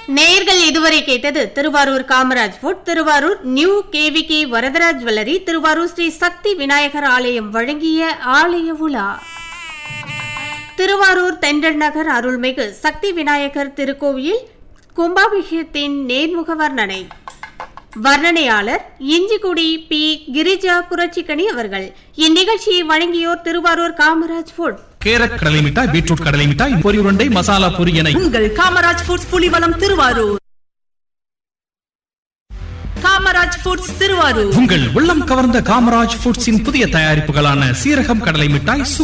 நேயர்கள் இதுவரை கேட்டது Thiruvarur Kamaraj food Thiruvarur new KVK Varadaraj jewellery Thiruvarur Sri Sakthi Vinayagar ஆலயம் வழங்கிய ஆலய உலா திருவாரூர் தென்றல் நகர் அருள்மிகு சக்தி விநாயகர் திருக்கோவில் கும்பாபிஷேகத்தின் நேர்முக வர்ணனை வர்ணனையாளர் இஞ்சிக்குடி பி கிரிஜா புரட்சிக்கணி அவர்கள் இந்நிகழ்ச்சியை வழங்கியோர் திருவாரூர் காமராஜ் ஃபுட் கேரட் கடலை மிட்டாய் பீட்ரூட் கடலை மிட்டாய் பொரி உருண்டை மசாலா பொரி என உங்கள் காமராஜ் ஃபுட்ஸ் புலிவலம் திருவாரூர் காமராஜ் ஃபுட்ஸ் திருவாரூர் உங்கள் உள்ளம் கவர்ந்த காமராஜ் ஃபுட்ஸின் புதிய தயாரிப்புகளான சீரகம் கடலை மிட்டாய்